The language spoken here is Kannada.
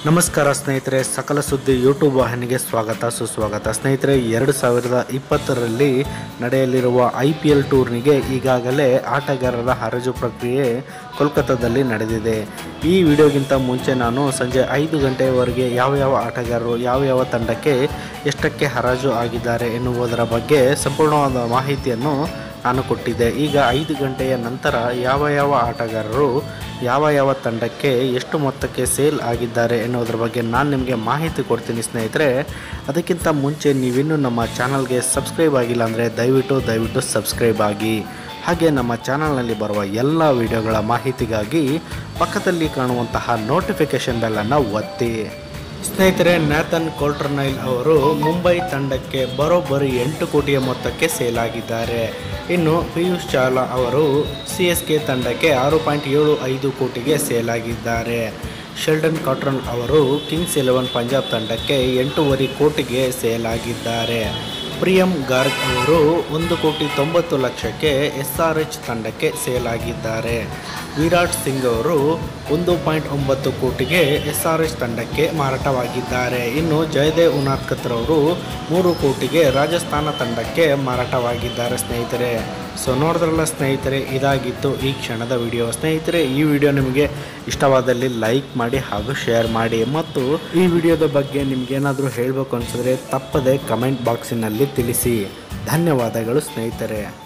ನಮಸ್ಕಾರ ಸ್ನೇಹಿತರೆ ಸಕಲ ಸುದ್ದಿ ಯೂಟ್ಯೂಬ್ ವಾಹಿನಿಗೆ ಸ್ವಾಗತ ಸುಸ್ವಾಗತ ಸ್ನೇಹಿತರೆ ಎರಡು ಸಾವಿರದ ಇಪ್ಪತ್ತರಲ್ಲಿ ನಡೆಯಲಿರುವ ಐ ಪಿ ಎಲ್ ಟೂರ್ನಿಗೆ ಈಗಾಗಲೇ ಆಟಗಾರರ ಹರಾಜು ಪ್ರಕ್ರಿಯೆ ಕೋಲ್ಕತ್ತಾದಲ್ಲಿ ನಡೆದಿದೆ ಈ ವಿಡಿಯೋಗಿಂತ ಮುಂಚೆ ನಾನು ಸಂಜೆ ಐದು ಗಂಟೆಯವರೆಗೆ ಯಾವ ಯಾವ ಆಟಗಾರರು ಯಾವ ಯಾವ ತಂಡಕ್ಕೆ ಎಷ್ಟಕ್ಕೆ ಹರಾಜು ಆಗಿದ್ದಾರೆ ಎನ್ನುವುದರ ಬಗ್ಗೆ ಸಂಪೂರ್ಣವಾದ ಮಾಹಿತಿಯನ್ನು ನಾನು ಕೊಟ್ಟಿದ್ದೆ ಈಗ ಐದು ಗಂಟೆಯ ನಂತರ ಯಾವ ಯಾವ ಆಟಗಾರರು ಯಾವ ಯಾವ ತಂಡಕ್ಕೆ ಎಷ್ಟು ಮೊತ್ತಕ್ಕೆ ಸೇಲ್ ಆಗಿದ್ದಾರೆ ಎನ್ನುವುದರ ಬಗ್ಗೆ ನಾನು ನಿಮಗೆ ಮಾಹಿತಿ ಕೊಡ್ತೀನಿ ಸ್ನೇಹಿತರೆ ಅದಕ್ಕಿಂತ ಮುಂಚೆ ನೀವಿನ್ನೂ ನಮ್ಮ ಚಾನಲ್ಗೆ ಸಬ್ಸ್ಕ್ರೈಬ್ ಆಗಿಲ್ಲ ಅಂದರೆ ದಯವಿಟ್ಟು ದಯವಿಟ್ಟು ಸಬ್ಸ್ಕ್ರೈಬ್ ಆಗಿ ಹಾಗೆ ನಮ್ಮ ಚಾನಲ್ನಲ್ಲಿ ಬರುವ ಎಲ್ಲ ವಿಡಿಯೋಗಳ ಮಾಹಿತಿಗಾಗಿ ಪಕ್ಕದಲ್ಲಿ ಕಾಣುವಂತಹ ನೋಟಿಫಿಕೇಷನ್ ಬೆಲ್ಲನ್ನು ಒತ್ತಿ ಸ್ನೇಹಿತರೆ ನ್ಯಾಥನ್ ಕೋಲ್ಟರ್ನೈಲ್ ಅವರು ಮುಂಬೈ ತಂಡಕ್ಕೆ ಬರೋಬ್ಬರಿ ಎಂಟು ಕೋಟಿಯ ಮೊತ್ತಕ್ಕೆ ಸೇಲ್ ಆಗಿದ್ದಾರೆ ಇನ್ನು ಪಿಯೂಷ್ ಚಾವ್ಲಾ ಅವರು ಸಿ ಎಸ್ ಕೆ ತಂಡಕ್ಕೆ ಆರು ಪಾಯಿಂಟ್ ಏಳು ಐದು ಕೋಟಿಗೆ ಸೇಲ್ ಆಗಿದ್ದಾರೆ ಶೆಲ್ಡನ್ ಕಾಟ್ರನ್ ಅವರು ಕಿಂಗ್ಸ್ ಇಲೆವೆನ್ ಪಂಜಾಬ್ ತಂಡಕ್ಕೆ ಎಂಟೂವರೆ ಕೋಟಿಗೆ ಸೇಲ್ ಆಗಿದ್ದಾರೆ ಪ್ರಿಯಂ ಗಾರ್ಗ್ ಅವರು ಒಂದು ಕೋಟಿ ತೊಂಬತ್ತು ಲಕ್ಷಕ್ಕೆ ಎಸ್ ಆರ್ ಎಚ್ ತಂಡಕ್ಕೆ ಸೇಲ್ ಆಗಿದ್ದಾರೆ ವಿರಾಟ್ ಸಿಂಗ್ ಅವರು ಒಂದು ಪಾಯಿಂಟ್ ಒಂಬತ್ತು ಕೋಟಿಗೆ ಎಸ್ ಆರ್ ಎಚ್ ತಂಡಕ್ಕೆ ಮಾರಾಟವಾಗಿದ್ದಾರೆ ಇನ್ನು ಜಯದೇವ್ ಉನಾದ್ಕರ್ ಅವರು ಮೂರು ಕೋಟಿಗೆ ರಾಜಸ್ಥಾನ ತಂಡಕ್ಕೆ ಮಾರಾಟವಾಗಿದ್ದಾರೆ ಸ್ನೇಹಿತರೆ ಸೊ ನೋಡಿದ್ರಲ್ಲ ಸ್ನೇಹಿತರೆ ಇದಾಗಿತ್ತು ಈ ಕ್ಷಣದ ವಿಡಿಯೋ ಸ್ನೇಹಿತರೆ ಈ ವಿಡಿಯೋ ನಿಮಗೆ ಇಷ್ಟವಾದಲ್ಲಿ ಲೈಕ್ ಮಾಡಿ ಹಾಗೂ ಶೇರ್ ಮಾಡಿ ಮತ್ತು ಈ ವಿಡಿಯೋದ ಬಗ್ಗೆ ನಿಮ್ಗೇನಾದರೂ ಹೇಳಬೇಕು ಅನಿಸಿದ್ರೆ ತಪ್ಪದೆ ಕಮೆಂಟ್ ಬಾಕ್ಸಿನಲ್ಲಿ ತಿಳಿಸಿ ಧನ್ಯವಾದಗಳು ಸ್ನೇಹಿತರೆ